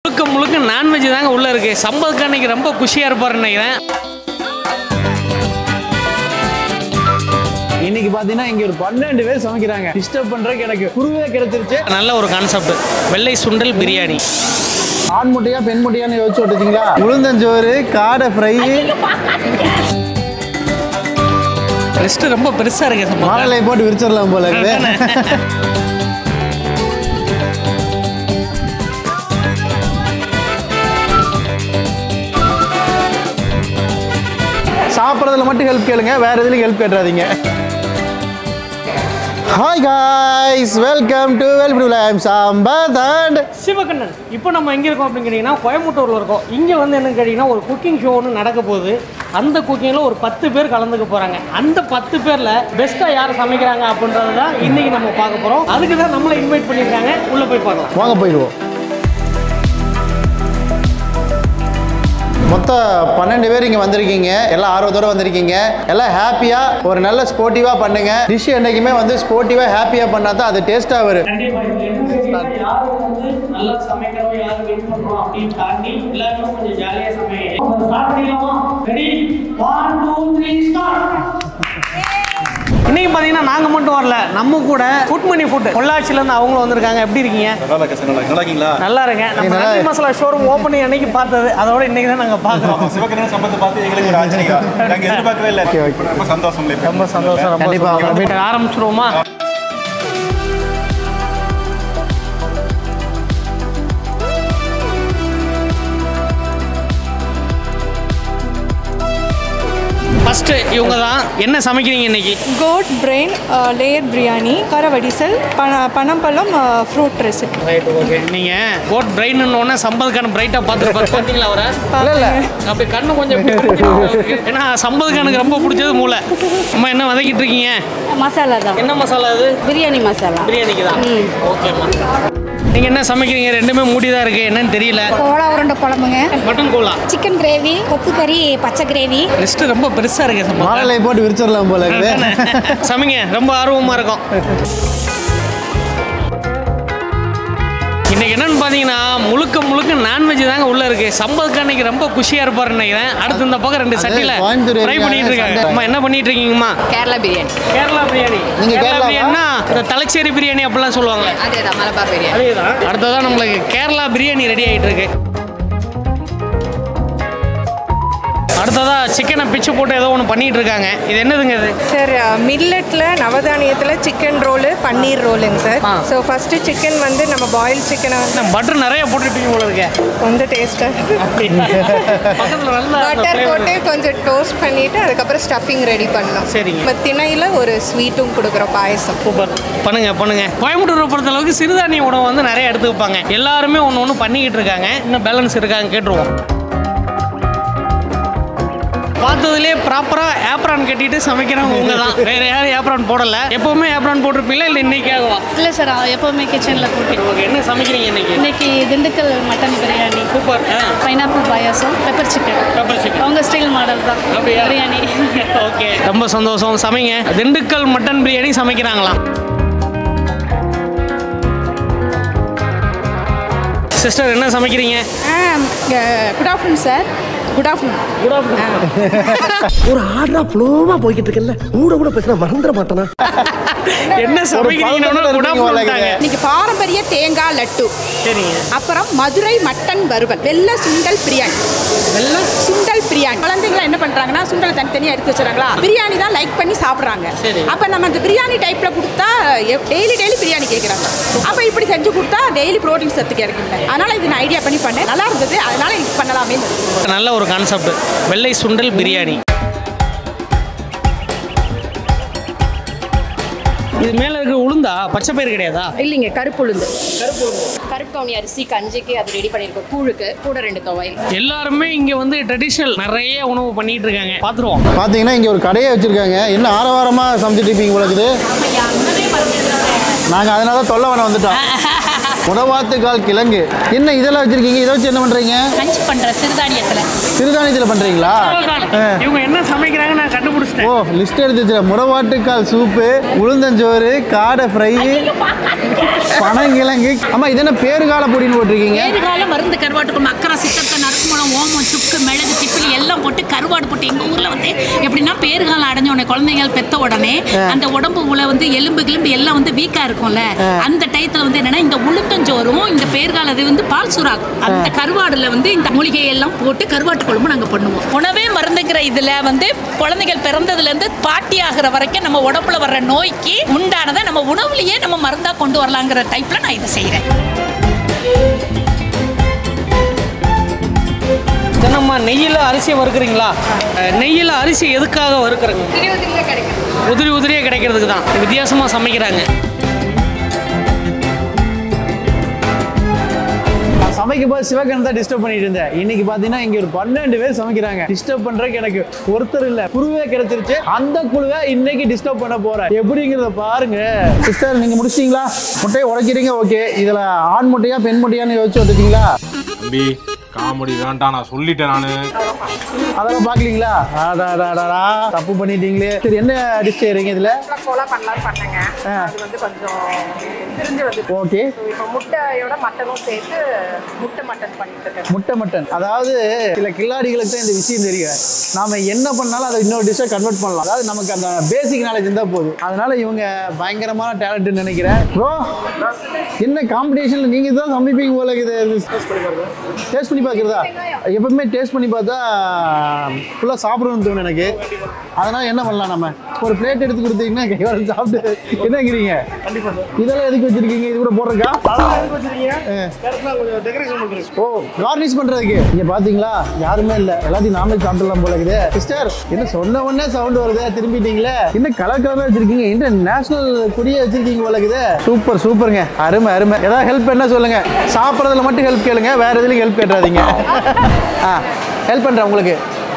முழுக்க முழுக்க நான்வெஜ் தாங்க உள்ள இருக்கு சம்பதுக்கு அன்னைக்கு ரொம்ப குஷியா இருப்பாருன்னு நினைக்கிறேன் இன்னைக்கு பாத்தீங்கன்னா இங்க ஒரு பன்னெண்டு பேர் சமைக்கிறாங்க டிஸ்டர்ப் பண்றதுக்கு எனக்கு குருவே கிடைச்சிருச்சு நல்ல ஒரு கான்செப்ட் வெள்ளை சுண்டல் பிரியாணி ஆண் முட்டையா பெண் முட்டையான்னு யோசிச்சு விட்டுச்சிங்களா உளுந்தஞ்சோறு காடை ஃப்ரை ரெஸ்ட் ரொம்ப பெருசா இருக்கு சம்பத். மாலை போட்டு விரிச்சிடலாம் போல இருக்குது சாப்பிட்றதுல மட்டும் ஹெல்ப் கேளுங்க வேற எதுலையும் ஹெல்ப் கேட்டுறாதீங்க hi guys welcome to welcome to Sampath and Sivakannan இப்போ நம்ம எங்கே இருக்கோம் அப்படின்னு கேட்டிங்கன்னா கோயம்புத்தூரில் இருக்கோம் இங்கே வந்து என்னன்னு கேட்டிங்கன்னா ஒரு குக்கிங் ஷோ ஒன்று நடக்க போகுது அந்த குக்கிங்கில் ஒரு பத்து பேர் கலந்துக்க போகிறாங்க அந்த பத்து பேரில் பெஸ்ட்டாக யார் சமைக்கிறாங்க அப்படின்றது தான் இன்றைக்கி நம்ம பார்க்க போகிறோம் அதுக்கு தான் நம்மளை இன்வைட் பண்ணியிருக்காங்க உள்ளே போய் பார்க்கலாம் வாங்க போயிடுவோம் மொத்தம் பன்னெண்டு பேர் இங்கே வந்திருக்கீங்க எல்லாம் ஆர்வத்தோடு வந்திருக்கீங்க எல்லாம் ஹாப்பியாக ஒரு நல்ல ஸ்போர்ட்டிவாக பண்ணுங்க டிஷ் என்றைக்குமே வந்து ஸ்போர்ட்டிவாக ஹாப்பியாக பண்ணால் தான் அது டேஸ்ட்டாக வரும் கண்டிப்பாக யார் வந்து நல்லா சமைக்கிறோம் யார் வின் பண்ணுறோம் அப்படின்னு தாண்டி எல்லாருமே கொஞ்சம் ஜாலியாக சமைக்கிறோம் ஸ்டார்ட் பண்ணிடலாமா ready one two three start இன்னைக்கு பார்த்தீங்கன்னா நாங்கள் மட்டும் வரல நம்ம கூட ஃபுட் மணி ஃபுட் பொள்ளாச்சிலேருந்து அவங்களும் வந்திருக்காங்க எப்படி இருக்கீங்க நல்லா இருக்கேன் சார் நல்லா நல்லா இருக்கீங்களா நல்லா இருங்க நம்ம நல்லா நந்தி மசாலா ஷோரூம் ஓப்பனிங் அன்னைக்கு பார்த்தது அதோட இன்னைக்கு தான் நாங்கள் பார்க்குறோம் சிவகரன் சம்பத்தை பார்த்து எங்களுக்கு ஒரு ஆச்சரியம் நாங்க எதிர்பார்க்கவே இல்லை ரொம்ப சந்தோஷம் ரொம்ப சந்தோஷம் ரொம்ப கண்டிப்பா. சந்தோஷம். ஆரம்பிச்சிருவோமா ஃபர்ஸ்ட் இவங்க தான் என்ன சமைக்கிறீங்க இன்னைக்கு கோட் பிரெயின் லேயர் பிரியாணி கரவடிசல் பன பனம்பழம் ஃப்ரூட் ரெசிபி ரைட் ஓகே நீங்க கோட் பிரைன் ஒன்று சம்பதுக்கான பிரைட்டாக பார்த்து பார்த்து பார்த்தீங்களா அவரை இல்லை இல்லை அப்படி கண்ணு கொஞ்சம் இப்படி பிடிச்சிருக்கு. ஏன்னா சம்பதுக்கானுக்கு ரொம்ப பிடிச்சது மூளை அம்மா என்ன வதக்கிட்டு இருக்கீங்க மசாலா தான் என்ன மசாலா அது பிரியாணி மசாலா பிரியாணிக்கு தான் ஓகேம்மா நீங்க என்ன சமைக்கிறீங்க ரெண்டுமே மூடி தான் இருக்கு என்னன்னு தெரியல கோலா உருண்டை குழம்புங்க மட்டன் கோலா சிக்கன் கிரேவி கொத்து கறி பச்சை கிரேவி லிஸ்ட் ரொம்ப பெருசா இருக்கு சம்பா மாலை போட்டு விரிச்சிடலாம் போல இருக்குது சமைங்க ரொம்ப ஆர்வமா இருக்கும் இன்னைக்கு என்னன்னு பார்த்தீங்கன்னா முழுக்க முழுக்க நான்வெஜ் தாங்க உள்ள இருக்கு சம்பதுக்கு அன்னைக்கு ரொம்ப குஷியா இருப்பாருன்னு நினைக்கிறேன் அடுத்து இந்த பக்கம் ரெண்டு சட்டியில கோயம்புத்தூர் ஃப்ரை area பண்ணிட்டு இருக்காங்க சண்டை. அம்மா என்ன பண்ணிட்டு இருக்கீங்கம்மா கேரளா பிரியாணி கேரளா பிரியாணி நீங்க கேரளா கேரளாவா? பிரியாணினா இந்த தலைச்சேரி பிரியாணி அப்படிலாம் சொல்லுவாங்க அதே தான் மலபார் பிரியாணி அதேதான் அடுத்ததான் நம்மளுக்கு கேரளா பிரியாணி ரெடி ஆயிட்டு இருக்கு அடுத்ததா சிக்கனை பிச்சு போட்டு ஏதோ ஒன்று பண்ணிட்டு இருக்காங்க இது என்னதுங்க இது சார் மில்லட்டில் நவதானியத்தில் சிக்கன் ரோலு பன்னீர் ரோலுங்க சார் ஆ. ஸோ ஃபஸ்ட்டு சிக்கன் வந்து நம்ம பாயில் சிக்கனை வந்து பட்டர் நிறைய போட்டுட்டீங்க போல இருக்கே கொஞ்சம் டேஸ்ட்டாக பக்கத்தில் நல்லா பட்டர் போட்டு கொஞ்சம் டோஸ்ட் பண்ணிவிட்டு அதுக்கப்புறம் ஸ்டஃபிங் ரெடி பண்ணோம் சரிங்க. நம்ம திணையில் ஒரு ஸ்வீட்டும் கொடுக்குறோம் பாயசம் சூப்பர் பண்ணுங்க பண்ணுங்க கோயம்புத்தூரை பொறுத்த அளவுக்கு சிறுதானிய உணவு வந்து நிறைய எடுத்து வைப்பாங்க எல்லாருமே ஒன்று ஒன்று பண்ணிக்கிட்டு இருக்காங்க இன்னும் பேலன்ஸ் இருக்காங்க கேட்டுருவோம் பார்த்ததுலேயே ப்ராப்பராக ஏப்ரான் கட்டிட்டு சமைக்கிறவங்க உங்க தான் வேற யாரும் ஏப்ரான் போடல எப்பவுமே ஏப்ரான் போட்டிருப்பீங்களா இல்லை இன்னைக்காகவா இல்லை சார் எப்போவுமே கிச்சனில் போட்டு ஓகே என்ன சமைக்கிறீங்க இன்னைக்கு இன்னைக்கு திண்டுக்கல் மட்டன் பிரியாணி சூப்பர் ஆ pineapple payasam pepper chicken pepper chicken அவங்க ஸ்டைல் மாடல் தான் அப்படியா? பிரியாணி ஓகே ரொம்ப சந்தோஷம் சமைங்க திண்டுக்கல் மட்டன் பிரியாணி சமைக்கிறாங்களாம் சிஸ்டர் என்ன சமைக்கிறீங்க good afternoon sir good afternoon good afternoon ஒரு ஆர்டரா ஃப்ளோவா போய்கிட்டு இருக்கல கூட கூட பேசினா மறந்துட மாட்டானா என்ன சமைக்கிறீங்கன்னு பதட்டத்துல குட் இருப்பீங்க போல ஆஃப்டர்நூன் இன்னைக்கு பாரம்பரிய தேங்காய் லட்டு சரிங்க அப்புறம் மதுரை மட்டன் வறுவல் வெள்ளை சுண்டல் பிரியாணி வெள்ளை சுண்டல் பிரியாணி குழந்தைங்க என்ன பண்றாங்கன்னா சுண்டல் தனித்தனியா எடுத்து வச்சுறாங்களா பிரியாணி தான் லைக் பண்ணி சாப்பிடுறாங்க சரி. அப்ப நம்ம அந்த பிரியாணி டைப்ல கொடுத்தா டெய்லி டெய்லி பிரியாணி கேட்குறாங்க அப்ப இப்படி செஞ்சு கொடுத்தா டெய்லி ப்ரோட்டீன் சத்து கிடைக்குங்க அதனால இது நான் ஐடியா பண்ணி பண்ணேன் நல்லா இருந்தது அதனால இது பண்ணலாமே நல்ல ஒரு கான்செப்ட் வெள்ளை சுண்டல் பிரியாணி இது மேல இருக்க உளுந்தா பச்சை பயிர் கிடையாதா இல்லைங்க கருப்பு உளுந்து கருப்பு கவுனி அரிசி கஞ்சிக்கு அது ரெடி பண்ணியிருக்கோம் கூழுக்கு கூட ரெண்டு துவையல் எல்லாருமே இங்க வந்து ட்ரெடிஷனல் நிறைய உணவு பண்ணிட்டு இருக்காங்க பாத்துருவோம் பார்த்தீங்கன்னா இங்கே ஒரு கடையே வச்சுருக்காங்க என்ன ஆரவாரமாக சமைச்சிட்டு இருப்பீங்க போல இருக்குது நாங்கள் அதனால தான் தொல்லை வேணாம் வந்துட்டோம் முடவாத்துக்கால் கிழங்கு என்ன இதெல்லாம் வச்சிருக்கீங்க இதை வச்சு என்ன பண்ணுறீங்க லஞ்ச் பண்ற சிறுதானியத்துல சிறுதானியத்தில் பண்ணுறீங்களா இவங்க என்ன சமைக்கிறாங்க நான் கண்டுபிடிச்சிட்டேன் ஓ லிஸ்ட் எடுத்து வச்சுருக்கேன் முடவாட்டுக்கால் சூப்பு உளுந்தஞ்சோறு காடை ஃப்ரை பனங்கிழங்கு ஆமா இது என்ன பேறுகால பொடின்னு போட்டிருக்கீங்க வேறுகால மருந்து கருவாட்டுக்கு மக்கர சித்தத்தை நறுக்குமலம் ஓமம் சுக்கு மிளகு திப்பிலி எல்லாம் போட்டு கருவாடு போட்டு எங்க ஊர்ல வந்து எப்படின்னா பேறுகாலம் அடைஞ்ச உடனே குழந்தைகள் பெத்த உடனே அந்த உடம்பு உள்ள வந்து எலும்பு கிளம்பு எல்லாம் வந்து வீக்கா இருக்கும்ல அந்த டயத்துல வந்து என்னன்னா இந்த உளுந்தஞ்சோறும் இந்த பேர்கால அது வந்து பால் சுறாக் அந்த கருவாடுல வந்து இந்த மூலிகை எல்லாம் போட்டு கருவாட்டு குழம்பு நாங்க பண்ணுவோம் உணவே மருந்துங்கிற இதுல வந்து குழந்தைகள் பிறந்ததுல இருந்து பாட்டி ஆகிற வரைக்கும் நம்ம உடம்புல வர்ற நோய்க்கு உண்டானதை நம்ம உணவுலயே நம்ம மருந்தா கொண்டு வரலாங்கிற டைப்ல நான் இதை செய்றேன் தினம்மா நெய்யில் அரிசியை வறுக்குறீங்களா அஹ், நெய்யில் அரிசி எதுக்காக வறுக்குறங்க உதிரி உதிரியாக கிடைக்கிறதுக்கு தான் வித்தியாசமாக சமைக்கிறாங்க நான் சமைக்கும் போது சிவகன் தான் டிஸ்டர்ப் பண்ணிட்டு இருந்தேன் இன்னைக்கு பாத்தீங்கன்னா இங்க ஒரு பன்னெண்டு பேர் சமைக்கிறாங்க டிஸ்டர்ப் பண்றதுக்கு எனக்கு ஒருத்தர் இல்ல குழுவே கிடைச்சிருச்சு அந்த குழுவை இன்னைக்கு டிஸ்டர்ப் பண்ண போறேன் எப்படிங்கிறத பாருங்க சிஸ்டர் நீங்க முடிச்சிட்டீங்களா முட்டையை உடைக்கிறீங்க ஓகே இதுல ஆண் முட்டையா பெண் முட்டையான்னு யோசிச்சு வந்துட்டீங்களா தம்பி காமெடி வேண்டாம் நான் சொல்லிட்டேன் நானு அதெல்லாம் பாக்கலீங்களா அடாடாடாடா, தப்பு பண்ணிட்டீங்களே சரி என்ன டிஷ் செய்றீங்க இதுல கோலா பண்ணலாம்னு பண்ணேங்க ஆ. அது வந்து கொஞ்சம் பிரிஞ்சு வந்து ஓகே இப்போ முட்டையோட மட்டனும் சேர்த்து முட்டை மட்டன் பண்ணிட்டு இருக்கேன் முட்டை மட்டன் அதாவது சில கில்லாடிகளுக்கு தான் இந்த விஷயம் தெரியும் நாம என்ன பண்ணாலும் அதை இன்னொரு டிஷ்ஷை கன்வெர்ட் பண்ணலாம் அதாவது நமக்கு அந்த பேசிக் நாலேஜ் இருந்தால் போதும் அதனால இவங்க பயங்கரமான டேலண்ட்னு நினைக்கிறேன் ப்ரோ என்ன காம்படிஷன்ல நீங்க தான் சமைப்பீங்க போல இது டேஸ்ட் பண்ணி பார்க்குறதா எப்பவுமே டேஸ்ட் பண்ணி பார்த்தா ஃபுல்லாக சாப்பிடணும்னு தோணும் எனக்கு அதனால என்ன பண்ணலாம் நம்ம ஒரு பிளேட் எடுத்து கொடுத்தீங்கன்னா கையோட சாப்பிட்டு என்னங்கிறீங்க இதெல்லாம் எதுக்கு வச்சிருக்கீங்க இது கூட போடுறக்கா ஓ கார்னிஷ் பண்றதுக்கு இங்க பாத்தீங்களா யாருமே இல்ல எல்லாத்தையும் நாமளே சாப்பிடலாம் போல இருக்குது சிஸ்டர் என்ன சொன்ன உடனே சவுண்ட் வருது திரும்பிட்டீங்களே என்ன கலர் கலரா வச்சிருக்கீங்க என்ன நேஷனல் கொடியே வச்சிருக்கீங்க போல இருக்குது சூப்பர் சூப்பருங்க அருமை அருமை ஏதாவது ஹெல்ப் என்ன சொல்லுங்க சாப்பிட்றதுல மட்டும் ஹெல்ப் கேளுங்க வேற எதுலயும் ஹெல்ப் கேட்டுறாதீங்க ஆ ஹெல்ப் பண்றேன் உங்களுக்கு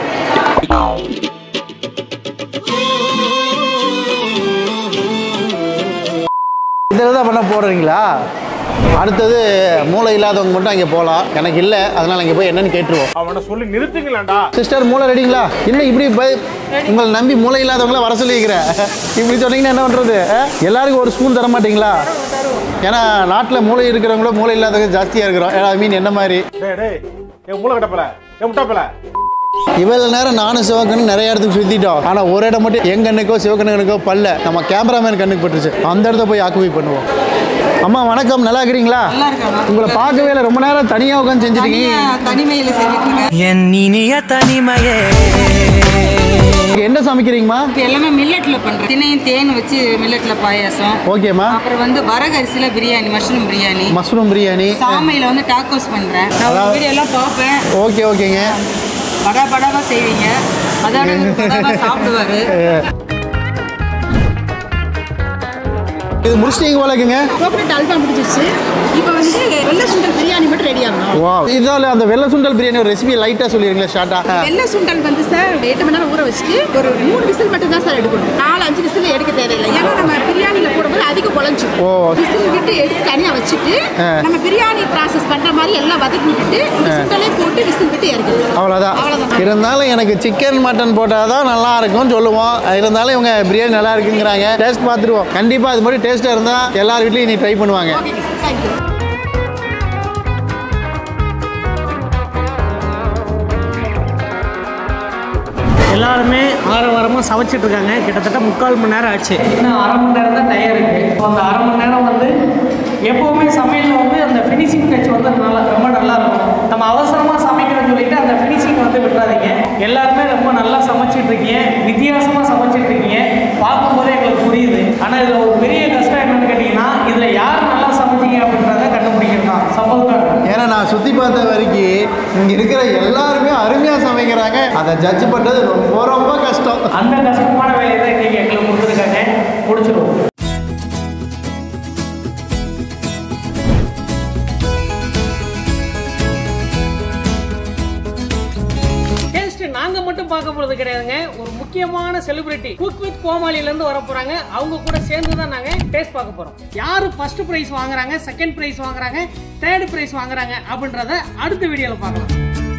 இதில் தான் பண்ண போடுறீங்களா அடுத்தது மூளை இல்லாதவங்க மட்டும் அங்கே போகலாம் எனக்கு இல்லை அதனால் அங்கே போய் என்னன்னு கேட்டுருவோம் அவனை சொல்லி நிறுத்துங்களேன்டா சிஸ்டர் மூளை ரெடிங்களா என்ன இப்படி பய- உங்களை நம்பி மூளை இல்லாதவங்கள வர சொல்லியிருக்கிறேன் இப்படி சொன்னீங்கன்னா என்ன பண்ணுறது எல்லாருக்கும் ஒரு ஸ்பூன் தர மாட்டீங்களா ஏன்னா நாட்டில் மூளை இருக்கிறவங்கள மூளை இல்லாதவங்க ஜாஸ்தியாக இருக்கிறோம் ஐ மீன் என்ன மாதிரி டேய் டேய் என் மூளை கட்டப்பல என் முட்டாப்பல இவ்வளோ நேரம் நானும் சிவகண்ணு நிறைய இடத்துக்கு சுற்றிட்டோம் ஆனால் ஒரு இடம் மட்டும் என் கண்ணுக்கோ சிவகண்ணுக்கோ பல்ல நம்ம கேமராமேன் கண்ணுக்கு பட்டுருச்சு அந்த இடத்த போய் ஆக்குபை பண்ணுவோம் அம்மா வணக்கம் நல்லா இருக்கிறீங்களா உங்களை பார்க்கவே இல்லை ரொம்ப நேரம் தனியாக உட்காந்து செஞ்சுருக்கீங்க தனிமையில் செஞ்சுட்டு என் இனிய தனிமையே இங்க என்ன சமைக்கிறீங்கம்மா எல்லாமே மில்லட்ல பண்றேன் தினையும் தேன் வச்சு மில்லட்ல பாயாசம் ஓகேம்மா அப்புறம் வந்து வரகு அரிசியில பிரியாணி மஷ்ரூம் பிரியாணி மஷ்ரூம் பிரியாணி சாமையில வந்து டாக்கோஸ் பண்றேன் நான் அதாவது- வீடியோ எல்லாம் பார்ப்பேன் ஓகே ஓகேங்க படா படாவா செய்வீங்க அதோட படாவா சாப்பிடுவாரு இது முடிச்சிட்டீங்க போலக்குங்க கோபரேட் அல்வா முடிஞ்சிச்சு இப்போ வந்து வெள்ளை சுண்டல் பிரியாணி மட்டும் ரெடி ஆகணும் வா இதால அந்த வெள்ளை சுண்டல் பிரியாணி ஒரு ரெசிபி லைட்டாக சொல்லிடுங்களேன் ஷார்ட்டாக வெள்ளை சுண்டல் வந்து சார் எட்டு மணி நேரம் ஊற வச்சுட்டு ஒரு மூணு விசில் மட்டும் தான் சார் எடுக்கணும் நாலு அஞ்சு விசில் எடுக்க தேவையில்லை ஏன்னா நம்ம பிரியாணியில போடும்போது அதிக குழஞ்சிடும் ஓ. விசில் விட்டு எடுத்து தனியாக வச்சுட்டு ஆ. நம்ம பிரியாணி ப்ராசஸ் பண்ற மாதிரி எல்லாம் வதக்கி விட்டுட்டு இந்த சுண்டலே போட்டு விசில் விட்டு இறக்கணும் அவ்வளோதான் அவ்வளவுதான். இருந்தாலும் எனக்கு சிக்கன் மட்டன் போட்டால் தான் நல்லா இருக்கும்னு சொல்லுவோம் இருந்தாலும் இவங்க பிரியாணி நல்லா இருக்குங்கிறாங்க டேஸ்ட் பார்த்துருவோம் கண்டிப்பாக அது மாதிரி டேஸ்ட்டாக இருந்தால் எல்லார் வீட்லையும் நீ ட்ரை பண்ணுவாங்க ஓகே தேங்க்யூ எல்லாருமே ஆற வாரமாக சமைச்சிட்டு இருக்காங்க கிட்டத்தட்ட முக்கால் மணி நேரம் ஆச்சு இன்னும் அரை மணி நேரம் தான் டயர் இருக்கு இப்போ அந்த அரை மணி நேரம் வந்து எப்போவுமே சமையலில் வந்து அந்த ஃபினிஷிங் டச் வந்து நல்லா ரொம்ப நல்லா இருக்கும் நம்ம அவசரமாக சமைக்கிறோம்னு சொல்லிட்டு அந்த ஃபினிஷிங் வந்து விட்டுறாதீங்க எல்லாருமே ரொம்ப நல்லா சமைச்சிட்டு இருக்கீங்க வித்தியாசமாக சமைச்சிட்டு இருக்கீங்க பார்க்கும்போதே எங்களுக்கு புரியுது ஆனால் இதில் ஒரு பெரிய கஷ்டம் என்னன்னு கேட்டிங்கன்னா இதில் யார் நல்லா சமைச்சீங்க அப்படின்றத கண்டுபிடிக்கிறது தான் சப்போஸ் ஏன்னா நான் சுற்றி பார்த்த வரைக்கும் இங்கே இருக்கிற எல்லாருமே அருமையாக சமைக்கிறாங்க அதை ஜட்ஜ் பண்ணுறது ரொம்ப ரொம்ப கஷ்டம் அந்த கஷ்டமான வேலையை தான் இன்னைக்கு எங்களுக்கு கொடுத்துருக்காங்க முடிச்சிடுவோம் டேஸ்ட் நாங்க மட்டும் பார்க்க போறது கிடையாதுங்க ஒரு முக்கியமான செலிபிரிட்டி குக் வித் கோமாளில இருந்து வர போறாங்க அவங்க கூட சேர்ந்து தான் நாங்க டேஸ்ட் பார்க்க போறோம் யாரு ஃபர்ஸ்ட் பிரைஸ் வாங்குறாங்க செகண்ட் பிரைஸ் வாங்குறாங்க தேர்ட் பிரைஸ் வாங்குறாங்க அப்படின்றத அடுத்த வீடியோல பார்க்கலாம்